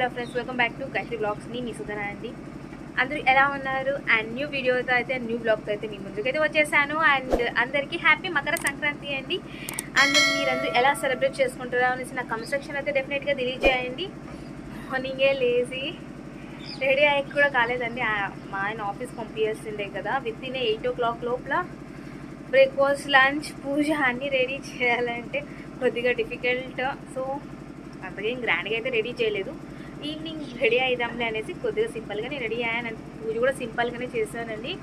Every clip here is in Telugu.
Hello friends welcome back to Gayatri blogs ని మీ సుధన అండి అందరూ ఎలా ఉన్నారు అండ్ న్యూ వీడియోతో అయితే న్యూ బ్లాగ్తో అయితే మీ ముందుకైతే వచ్చేసాను అండ్ అందరికీ హ్యాపీ మకర సంక్రాంతి అండి అండ్ మీరందరూ ఎలా సెలబ్రేట్ చేసుకుంటారో అనేసి నా కన్స్ట్రక్షన్ అయితే డెఫినెట్గా తెలియజేయండి మార్నింగే లేచి రెడీ అయ్యి కూడా కాలేదండి ఆ- మా ఆయన ఆఫీస్ పంపించాల్సిందే కదా within eight o'clock లోపల బ్రేక్ఫాస్ట్ లంచ్ పూజ అన్నీ రెడీ చేయాలంటే కొద్దిగా డిఫికల్ట్ సో అంతగా ఏం గ్రాండ్గా అయితే రెడీ చేయలేదు ఈవినింగ్ రెడీ అయిదాంలే అనేసి కొద్దిగా సింపుల్గానే రెడీ అయ్యాను పూజ కూడా సింపుల్గానే చేశానండి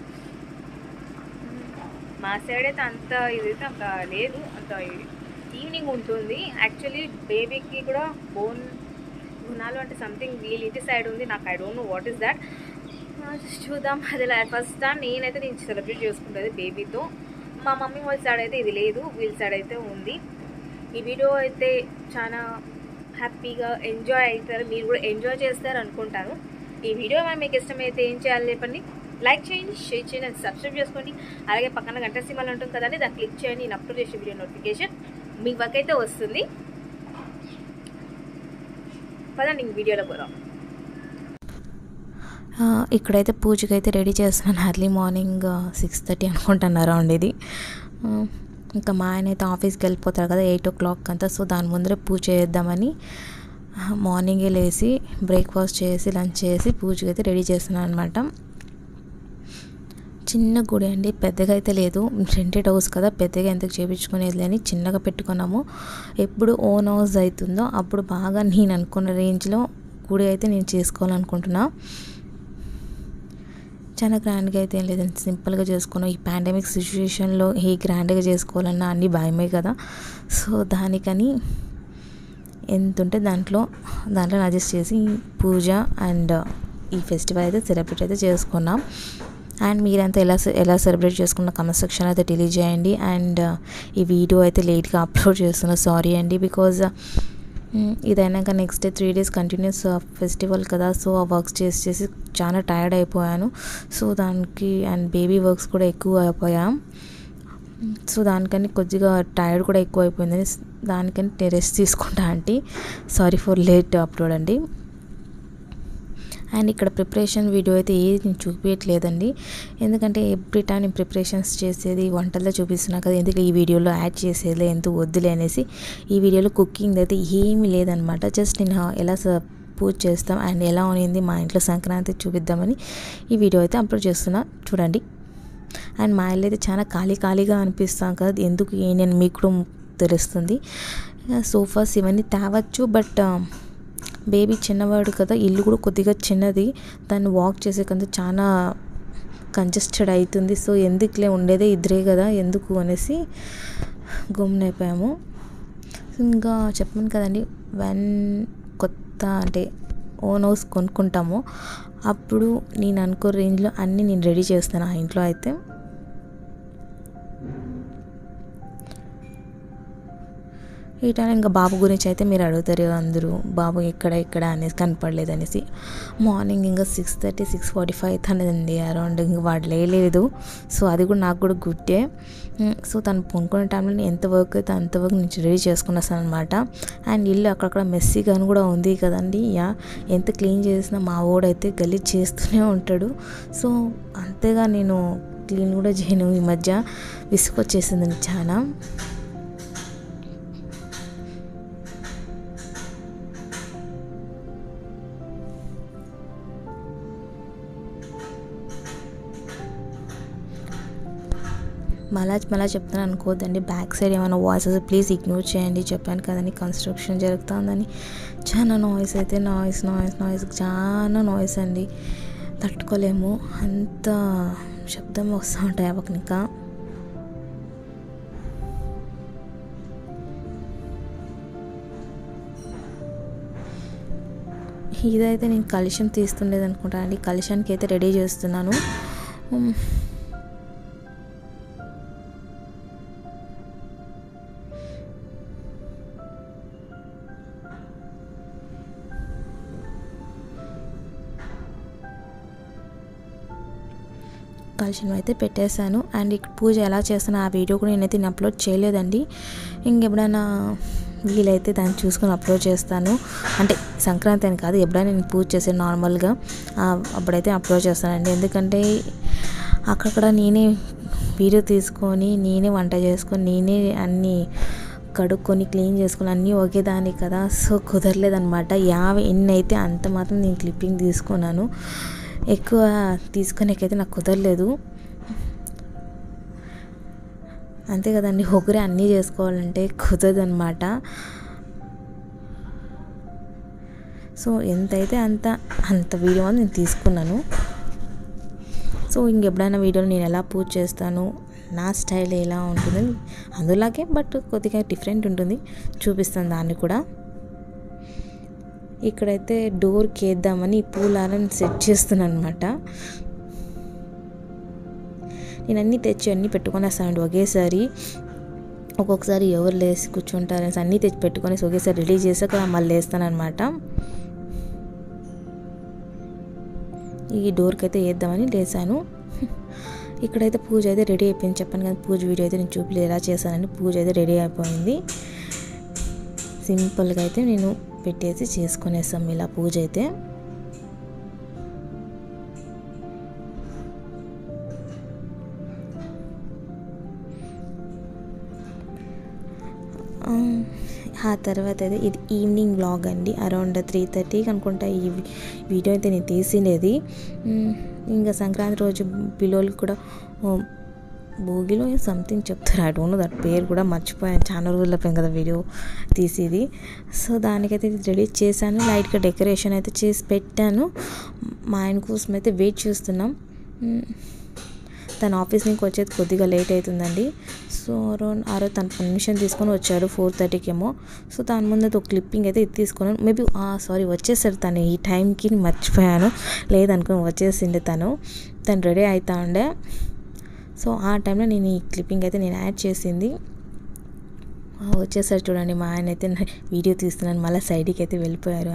మా సైడ్ అయితే అంత ఇదైతే అంత లేదు అంత ఈవినింగ్ ఉంటుంది యాక్చువల్లీ బేబీకి కూడా బోన్ గుణాలు అంటే సంథింగ్ వీళ్ళ ఇంటి సైడ్ ఉంది నాకు I don't know what is that చూద్దాం అది ఫస్ట్ టైం నేనైతే నేను సెలబ్రేట్ చేసుకుంటుంది బేబీతో మా మమ్మీ వాళ్ళ సైడ్ అయితే ఇది లేదు వీళ్ళ సైడ్ అయితే ఉంది ఈ వీడియో అయితే చాలా హ్యాపీగా ఎంజాయ్ అవుతారు మీరు కూడా ఎంజాయ్ చేస్తారు అనుకుంటాను ఈ వీడియో మరి మీకు ఇష్టమైతే ఏం చేయాలి చెప్పండి లైక్ చేయండి షేర్ చేయండి అండ్ సబ్స్క్రైబ్ చేసుకోండి అలాగే పక్కన గంట సింబల్ ఉంటుంది కదండి దాన్ని క్లిక్ చేయండి నేను అప్లోడ్ చేసే వీడియో నోటిఫికేషన్ మీ వరకు అయితే వస్తుంది పదండి ఇంక వీడియోలో పోదాం ఆ, ఇక్కడైతే పూజకి అయితే రెడీ చేస్తున్నాను ఎర్లీ మార్నింగ్ సిక్స్ థర్టీ అనుకుంటాను అరౌండ్ ఇది ఆ, ఇంకా మా ఆయన అయితే ఆఫీస్కి వెళ్ళిపోతారు కదా ఎయిట్ ఓ క్లాక్ అంతా సో దాని ముందరే పూజ చేద్దామని ఆ, మార్నింగే లేచి బ్రేక్ఫాస్ట్ చేసి లంచ్ చేసి పూజకి అయితే రెడీ చేస్తున్నాను అనమాట చిన్న గుడి అండి పెద్దగా అయితే లేదు రెంటెడ్ హౌస్ కదా పెద్దగా ఎందుకు చేపించుకునేది లేని చిన్నగా పెట్టుకున్నాము ఎప్పుడు ఓన్ హౌస్ అవుతుందో అప్పుడు బాగా నేను అనుకున్న రేంజ్లో గుడి అయితే నేను చేసుకోవాలనుకుంటున్నా చాలా గ్రాండ్గా అయితే ఏం లేదండి సింపుల్గా చేసుకున్నాం ఈ పాండమిక్ సిచ్యువేషన్లో ఏ గ్రాండ్గా చేసుకోవాలన్నా అన్నీ భయమే కదా సో దానికని ఎంత ఉంటే దాంట్లో దాంట్లో అడ్జస్ట్ చేసి పూజ అండ్ ఈ ఫెస్టివల్ అయితే సెలబ్రేట్ అయితే చేసుకున్నాం అండ్ మీరంతా ఎలా సె- ఎలా సెలబ్రేట్ చేసుకున్న కమెంట్ సెక్షన్ అయితే తెలియజేయండి అండ్ ఈ వీడియో అయితే లేట్గా అప్లోడ్ చేస్తున్నా సారీ అండి బికాజ్ ఇదైనాక next day three days continuous festival కదా సో ఆ వర్క్స్ చేసి చేసి చాలా టైర్డ్ అయిపోయాను సో దానికి అండ్ బేబీ వర్క్స్ కూడా ఎక్కువ అయిపోయాం సో దానికని కొద్దిగా టైర్డ్ కూడా ఎక్కువ అయిపోయిందని స్- దానికని రెస్ట్ తీసుకుంటా aunty sorry for late upload అండి అండ్ ఇక్కడ ప్రిపరేషన్ వీడియో అయితే ఏది నేను చూపించట్లేదండి ఎందుకంటే ఎవ్రీ టైం నేను ప్రిపరేషన్స్ చేసేది వంటల్లో చూపిస్తున్నా కదా ఎందుకు ఈ వీడియోలో యాడ్ చేసేది ఎందుకు వద్దులే అనేసి ఈ వీడియోలో కుకింగ్ అయితే ఏమీ లేదనమాట జస్ట్ నేను ఎలా స- పూజ చేస్తాం అండ్ ఎలా ఉన్నింది మా ఇంట్లో సంక్రాంతి చూపిద్దామని ఈ వీడియో అయితే అప్లోడ్ చేస్తున్నా చూడండి అండ్ మా ఇల్లు అయితే చాలా ఖాళీ ఖాళీగా అనిపిస్తాం కదా ఎందుకు ఏంటి మీకు కూడా తెలుస్తుంది సోఫాస్ ఇవన్నీ తేవచ్చు బట్ బేబీ చిన్నవాడు కదా ఇల్లు కూడా కొద్దిగా చిన్నది దాన్ని వాక్ చేసేకంత చాలా కంజెస్టెడ్ అవుతుంది సో ఎందుకులే ఉండేదే ఇద్దరే కదా ఎందుకు అనేసి గమ్మునైపోయాము ఇంకా చెప్పాను కదండి వన్ కొత్త అంటే ఓన్ హౌస్ కొనుక్కుంటాము అప్పుడు నేను అనుకో రేంజ్లో అన్నీ నేను రెడీ చేస్తాను ఆ ఇంట్లో అయితే ఈ టైం ఇంకా బాబు గురించి అయితే మీరు అడుగుతారు అందరూ బాబు ఎక్కడ ఎక్కడ అనేసి కనపడలేదు అనేసి మార్నింగ్ ఇంకా six thirty six forty five అవుతుందండి అరౌండ్ ఇంకా వాడు లేలేదు సో అది కూడా నాకు కూడా గుట్టే ఉమ్, సో తను పొనుకునే టైంలో నేను ఎంత వర్క్ అయితే అంత వర్క్ నుంచి రెడీ చేసుకున్నాను అనమాట అండ్ ఇల్లు అక్కడక్కడ మెస్సీగాను కూడా ఉంది కదండి యా ఎంత క్లీన్ చేసినా మా వాడైతే గలీజ్ చేస్తూనే ఉంటాడు సో అంతేగా నేను క్లీన్ కూడా చేయను ఈ మధ్య విసుకొచ్చేసిందండి చాలా మళ్ళా మళ్ళా చెప్తాను అనుకోవద్దండి బ్యాక్ సైడ్ ఏమైనా వాయిసెస్ ప్లీజ్ ఇగ్నోర్ చేయండి చెప్పాను కదండి కన్స్ట్రక్షన్ జరుగుతుందని చాలా నాయిస్ అయితే నాయిస్ నాయిస్ నాయిస్ చాలా నాయిస్ అండి తట్టుకోలేము అంత శబ్దం వస్తూ ఉంటాయి అవకి ఇంకా ఇదైతే నేను కలుషం తీస్తుండేది అనుకుంటా అండి కలుషానికి అయితే రెడీ చేస్తున్నాను ఉమ్. కలుషం అయితే పెట్టేశాను అండ్ ఇక్కడ పూజ ఎలా చేస్తానో ఆ వీడియో కూడా నేనైతే నేను అప్లోడ్ చేయలేదండి ఇంకెప్పుడైనా వీలైతే దాన్ని చూసుకొని అప్లోడ్ చేస్తాను అంటే సంక్రాంతి అని కాదు ఎప్పుడైనా నేను పూజ చేసే నార్మల్గా ఆ, అప్పుడైతే అప్లోడ్ చేస్తానండి ఎందుకంటే అక్కడక్కడ నేనే వీడియో తీసుకొని నేనే వంట చేసుకొని నేనే అన్నీ కడుక్కొని క్లీన్ చేసుకొని అన్నీ ఒకేదాన్ని కదా సో కుదరలేదనమాట యాభై ఎన్ని అయితే అంత మాత్రం నేను క్లిప్పింగ్ తీసుకున్నాను ఎక్కువ తీసుకునేకైతే నాకు కుదరలేదు అంతే కదండి ఒకరే అన్నీ చేసుకోవాలంటే కుదరదు అనమాట సో ఎంతైతే అంత అంత వీడియో అని నేను తీసుకున్నాను సో ఇంకెప్పుడైనా వీడియోలు నేను ఎలా పూజ చేస్తాను నా స్టైల్ ఎలా ఉంటుంది అందులాగే బట్ కొద్దిగా డిఫరెంట్ ఉంటుంది చూపిస్తాను దాన్ని కూడా ఇక్కడైతే డోర్కి వేద్దామని పూలాలను సెట్ చేస్తున్నాను అనమాట నేను అన్నీ తెచ్చి అన్నీ పెట్టుకొని వస్తానండి ఒకేసారి ఒక్కొక్కసారి ఎవరు లేసి కూర్చుంటారని అన్నీ తెచ్చి పెట్టుకొని ఒకేసారి రెడీ చేసాక మళ్ళీ వేస్తానమాట ఈ డోర్కి అయితే వేద్దామని లేసాను ఇక్కడైతే పూజ అయితే రెడీ అయిపోయింది చెప్పాను కదా పూజ వీడియో అయితే నేను చూపలేదు ఎలా చేశానని పూజ అయితే రెడీ అయిపోయింది సింపుల్గా అయితే నేను పెట్టేసి చేసుకునేస్తాం ఇలా పూజ అయితే ఆ, ఆ తర్వాత అయితే ఇది ఈవినింగ్ బ్లాగ్ అండి అరౌండ్ త్రీ థర్టీకి అనుకుంటా ఈ వి- వీడియో అయితే నేను తీసినది ఉమ్, ఇంకా సంక్రాంతి రోజు పిల్లలకి కూడా ఓ, భోగిలో సంథింగ్ చెప్తారు ఐ డోంట్ నో దట్ పేరు కూడా మర్చిపోయాను చాలా రోజుల పోయింది కదా వీడియో తీసేది సో దానికైతే ఇది రెడీ చేశాను లైట్గా డెకరేషన్ అయితే చేసి పెట్టాను మా ఆయన కోసం అయితే వెయిట్ చేస్తున్నాం ఉమ్, తన ఆఫీస్ నుంచి వచ్చేది కొద్దిగా లేట్ అవుతుందండి సో అరౌండ్ ఆ రోజు తన పర్మిషన్ తీసుకొని వచ్చాడు ఫోర్ థర్టీకి ఏమో సో దాని ముందు అయితే ఒక క్లిప్పింగ్ అయితే ఇది తీసుకున్నాను మేబీ సారీ వచ్చేసాడు తను ఈ టైంకి మర్చిపోయాను లేదనుకుని వచ్చేసిండే తను తను రెడీ అవుతా ఉండే సో ఆ టైంలో నేను ఈ క్లిప్పింగ్ అయితే నేను యాడ్ చేసింది ఆ, వచ్చేసారు చూడండి మా ఆయన అయితే నా వీడియో తీస్తున్నాను మళ్ళీ సైడ్కి అయితే వెళ్ళిపోయారు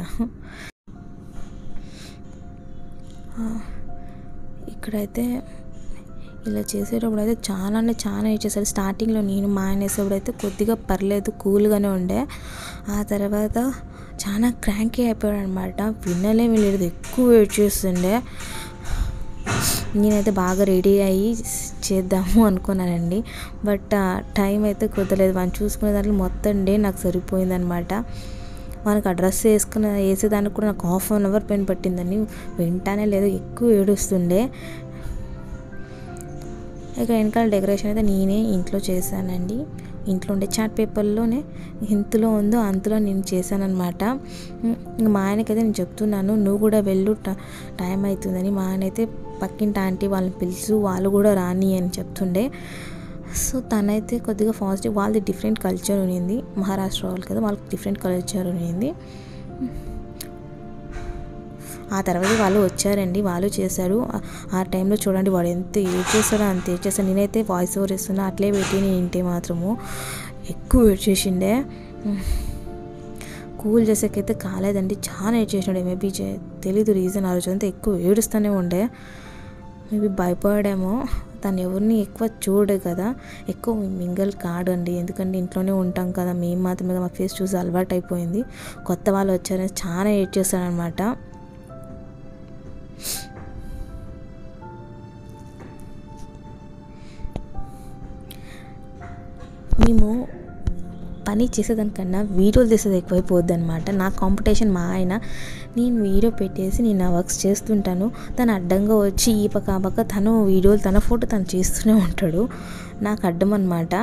ఆ, ఇక్కడైతే ఇలా చేసేటప్పుడు అయితే చాలా అంటే చాలా ఇచ్చేసారు స్టార్టింగ్లో నేను మా ఆయన వేసేటప్పుడు అయితే కొద్దిగా పర్లేదు కూల్గానే ఉండే ఆ తర్వాత చాలా క్రాంకీ అయిపోయాడు అనమాట వినలేమి లేదు ఎక్కువ వెయిట్ చేస్తుండే నేనైతే బాగా రెడీ అయ్యి చేద్దాము అనుకున్నానండి బట్ టైం అయితే కుదరలేదు మనం చూసుకునే దాంట్లో మొత్తం డే నాకు సరిపోయిందనమాట మనకు ఆ డ్రెస్ వేసుకున్న వేసేదానికి కూడా నాకు హాఫ్ అన్ అవర్ పెయిన్ పట్టిందని వెంటనే లేదు ఎక్కువ ఏడుస్తుండే ఇక వెనకాల డెకరేషన్ అయితే నేనే ఇంట్లో చేశానండి ఇంట్లో ఉండే చాట్ పేపర్లోనే ఎంతలో ఉందో అంతలో నేను చేశానమాట మా ఆయనకైతే నేను చెప్తున్నాను నువ్వు కూడా వెళ్ళు ట- టైం అవుతుందని మా ఆయన అయితే పక్కింటి ఆంటీ వాళ్ళని పిలుచు వాళ్ళు కూడా రాని అని చెప్తుండే సో తనైతే కొద్దిగా పాజిటివ్ వాళ్ళది డిఫరెంట్ కల్చర్ ఉన్నింది మహారాష్ట్ర వాళ్ళు కదా వాళ్ళకి డిఫరెంట్ కల్చర్ ఉన్నింది ఆ తర్వాత వాళ్ళు వచ్చారండి వాళ్ళు చేశారు ఆ- ఆ టైంలో చూడండి వాడు ఎంత ఏడ్ చేస్తాడో అంత ఏడ్ చేస్తాడు నేనైతే వాయిస్ ఓవర్ ఇస్తున్నా అట్లే పెట్టి నేను ఇంటే మాత్రము ఎక్కువ ఏడ్ చేసిండే కూల్ చేసేకైతే కాలేదండి చాలా ఏడ్ చేసినాడు మేబీ తెలీదు రీజన్ ఆ రోజు అంతా ఎక్కువ ఏడుస్తూనే ఉండే మేబీ భయపడాడేమో తను ఎవరిని ఎక్కువ చూడు కదా ఎక్కువ మింగల్ కాడండి ఎందుకంటే ఇంట్లోనే ఉంటాం కదా మేము మాత్రమే మా ఫేస్ చూసి అలవాటు అయిపోయింది కొత్త వాళ్ళు వచ్చారని చాలా ఏడ్ చేస్తారనమాట మేము పని చేసేదానికన్నా వీడియోలు చేసేది ఎక్కువైపోద్ది అనమాట నా కాంపిటీషన్ మా ఆయన నేను వీడియో పెట్టేసి నేను నా వర్క్స్ చేస్తుంటాను తను అడ్డంగా వచ్చి ఈ పక్క ఆ పక్క తను వీడియోలు తన ఫోటో తను చేస్తూనే ఉంటాడు నాకు అడ్డం అనమాట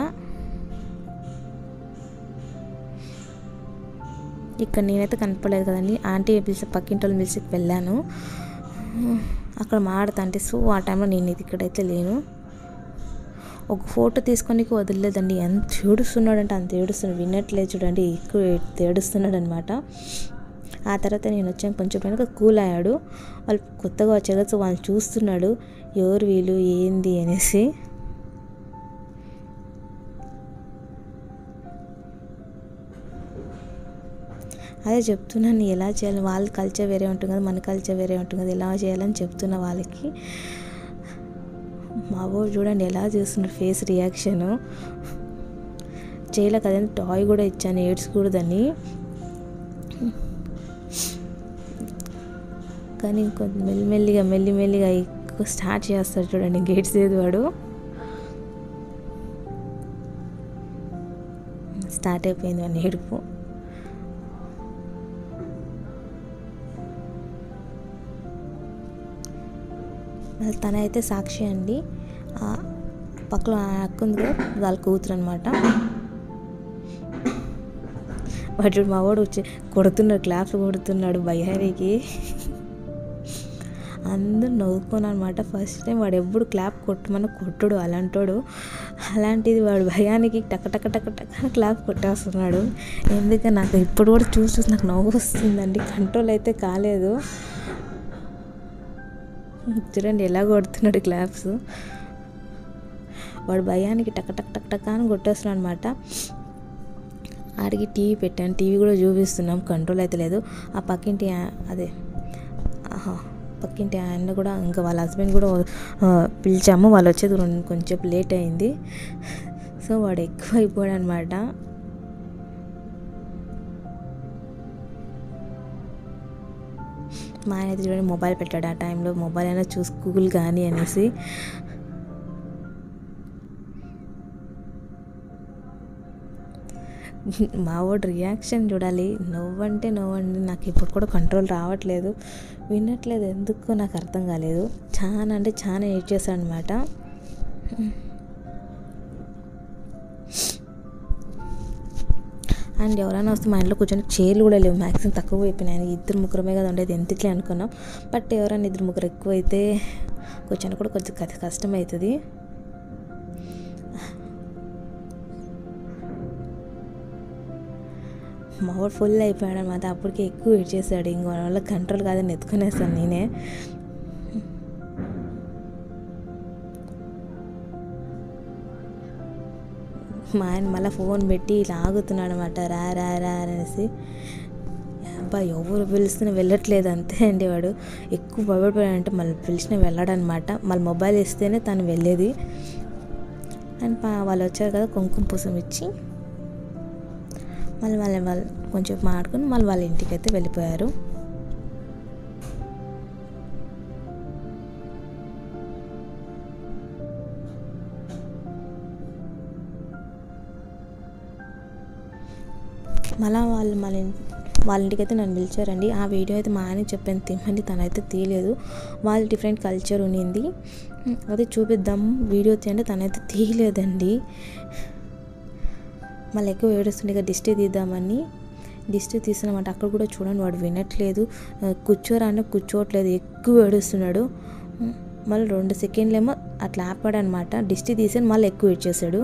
ఇక్కడ నేనైతే కనపడలేదు కదండి ఆంటీ పిలిచి పక్కింటి వాళ్ళని పిలిచి వెళ్ళాను అక్కడ మాడతా అంటే సో ఆ టైంలో నేను ఇది ఇక్కడైతే లేను ఒక ఫోటో తీసుకొని వదలలేదండి ఎంత ఏడుస్తున్నాడంటే అంత ఏడుస్తున్నాడు వినట్లేదు చూడండి ఎక్కువ ఏడుస్తున్నాడు అనమాట ఆ తర్వాత నేను వచ్చాను కొంచెం వెనక కూల్ అయ్యాడు వాళ్ళు కొత్తగా వచ్చారు కదా సో వాళ్ళు చూస్తున్నాడు ఎవరు వీళ్ళు ఏంది అనేసి అదే చెప్తున్నాను ఎలా చేయాలి వాళ్ళ కల్చర్ వేరే ఉంటుంది కదా మన కల్చర్ వేరే ఉంటుంది కదా ఎలా చేయాలని చెప్తున్నా వాళ్ళకి మా బాబు చూడండి ఎలా చేస్తున్నాడు ఫేస్ రియాక్షను చేయలేక అదే టాయ్ కూడా ఇచ్చాను ఏడ్చకూడదని కానీ కొంచెం మెల్లిమెల్లిగా మెల్లిమెల్లిగా ఎక్కువ స్టార్ట్ చేస్తాడు చూడండి గేట్స్ ఏది వాడు స్టార్ట్ అయిపోయింది వాడిని ఏడుపు మళ్ళీ తనైతే సాక్షి అండి ఆ పక్కన ఆ అక్క ఉంది కదా వాళ్ళ కూతురు అనమాట వాడు చూడు మా వాడు వచ్చి కొడుతున్నాడు క్లాప్స్ కొడుతున్నాడు బయ్యారికి అందరు నవ్వుకోను అనమాట ఫస్ట్ టైం వాడు ఎప్పుడు క్లాప్ కొట్టమని కొట్టుడు అలాంటోడు అలాంటిది వాడు భయానికి టక టక టక టక క్లాప్ కొట్టేస్తున్నాడు ఎందుకంటే నాకు ఇప్పుడు కూడా చూసి చూసి నాకు నవ్వు వస్తుందండి కంట్రోల్ అయితే కాలేదు చూడండి ఎలా కొడుతున్నాడు క్లాప్స్ వాడు భయానికి టక్ టక్ టక్ టక్ అని కొట్టేస్తున్నాడు అనమాట ఆడికి టీవీ పెట్టాను టీవీ కూడా చూపిస్తున్నాం కంట్రోల్ అయితే లేదు ఆ పక్కింటి ఆ- అదే ఆహా, పక్కింటి ఆయన కూడా ఇంకా వాళ్ళ హస్బెండ్ కూడా ఆ, పిలిచాము వాళ్ళు వచ్చేది రెండు కొంచెం లేట్ అయింది సో వాడు ఎక్కువ అయిపోయాడు అనమాట మా ఆయన అయితే చూడండి మొబైల్ పెట్టాడు ఆ టైంలో మొబైల్ అయినా చూసి గూగుల్ కానీ అనేసి మా వాడు రియాక్షన్ చూడాలి నవ్వంటే నవ్వండి నాకు ఇప్పుడు కూడా కంట్రోల్ రావట్లేదు వినట్లేదు ఎందుకో నాకు అర్థం కాలేదు చాలా అంటే చాలా ఏడ్ చేశాడు అనమాట అండ్ ఎవరైనా వస్తే మా ఇంట్లో కూర్చొని చైర్లు కూడా లేవు మ్యాక్సిమం తక్కువ అయిపోయినాయి ఇద్దరు ముగ్గురమే కదా ఉండేది ఎందుకులే అనుకున్నాం బట్ ఎవరైనా ఇద్దరు ముగ్గురు ఎక్కువ అయితే కూర్చొని కూడా కొంచెం కథ కష్టం అవుతుంది మా వాడు ఫుల్ అయిపోయాడు అనమాట అప్పటికే ఎక్కువ వెయిట్ చేశాడు ఇంకో వల్ల కంట్రోల్ కాదని ఎత్తుకునేస్తాను నేనే మా ఆయన మళ్ళీ ఫోన్ పెట్టి ఇలా ఆగుతున్నాడు అనమాట రా రా రా అనేసి అబ్బా ఎవరు పిలుస్తున్నా వెళ్ళట్లేదు అంతే అండి వాడు ఎక్కువ భయపడిపోయాడంటే మళ్ళీ పిలిచిన వెళ్ళాడనమాట మళ్ళీ మొబైల్ ఇస్తేనే తను వెళ్ళేది అండ్ పా- వాళ్ళు వచ్చారు కదా కుంకుమ పూసం ఇచ్చి మళ్ళీ వాళ్ళ వాళ్ళు కొంచెం మాట్లాడుకుని మళ్ళీ వాళ్ళ ఇంటికి అయితే వెళ్ళిపోయారు మళ్ళీ వాళ్ళు మన ఇన్- వాళ్ళ ఇంటికి అయితే నన్ను పిలిచారండి ఆ వీడియో అయితే మా ఆయన చెప్పాను తిమ్మని తనైతే తీయలేదు వాళ్ళు డిఫరెంట్ కల్చర్ ఉన్నింది ఉమ్, అదే చూపిద్దాం వీడియో తీయండి తనైతే తీయలేదండి మళ్ళీ ఎక్కువ ఏడుస్తుండే ఇక దిష్టి తీద్దామని దిష్టి తీసినామంటే అక్కడ కూడా చూడండి వాడు వినట్లేదు ఆ, కూర్చోరా అంటే కూర్చోవట్లేదు ఎక్కువ ఏడుస్తున్నాడు ఉమ్, మళ్ళీ రెండు సెకండ్లు ఏమో అట్లా ఆపాడనమాట దిష్టి తీసి మళ్ళీ ఎక్కువ ఏడ్చేసాడు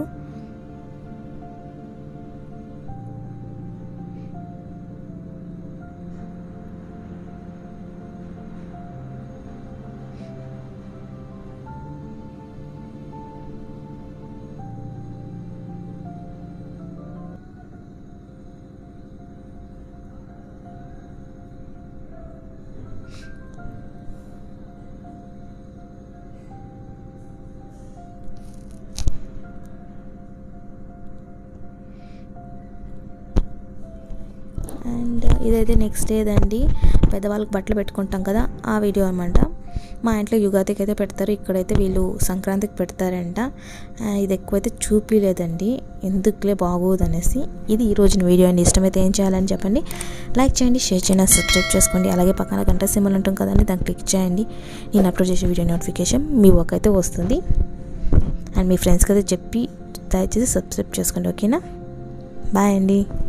అండ్ ఇదైతే నెక్స్ట్ డేదండి పెద్దవాళ్ళకి బట్టలు పెట్టుకుంటాం కదా ఆ వీడియో అనమాట మా ఇంట్లో యుగాదికి అయితే పెడతారు ఇక్కడైతే వీళ్ళు సంక్రాంతికి పెడతారంట ఆ, ఇది ఎక్కువైతే చూపిలేదండి ఎందుకులే బాగోదు అనేసి ఇది ఈ రోజున వీడియో అండి ఇష్టమైతే ఏం చేయాలని చెప్పండి లైక్ చేయండి షేర్ చేయండి సబ్స్క్రైబ్ చేసుకోండి అలాగే పక్కన గంట సింబల్ ఉంటుంది కదండి దాన్ని క్లిక్ చేయండి నేను అప్లోడ్ చేసే వీడియో నోటిఫికేషన్ మీ వర్క్ అయితే వస్తుంది అండ్ మీ ఫ్రెండ్స్కి అయితే చెప్పి దయచేసి సబ్స్క్రైబ్ చేసుకోండి ఓకేనా బాయ్ అండి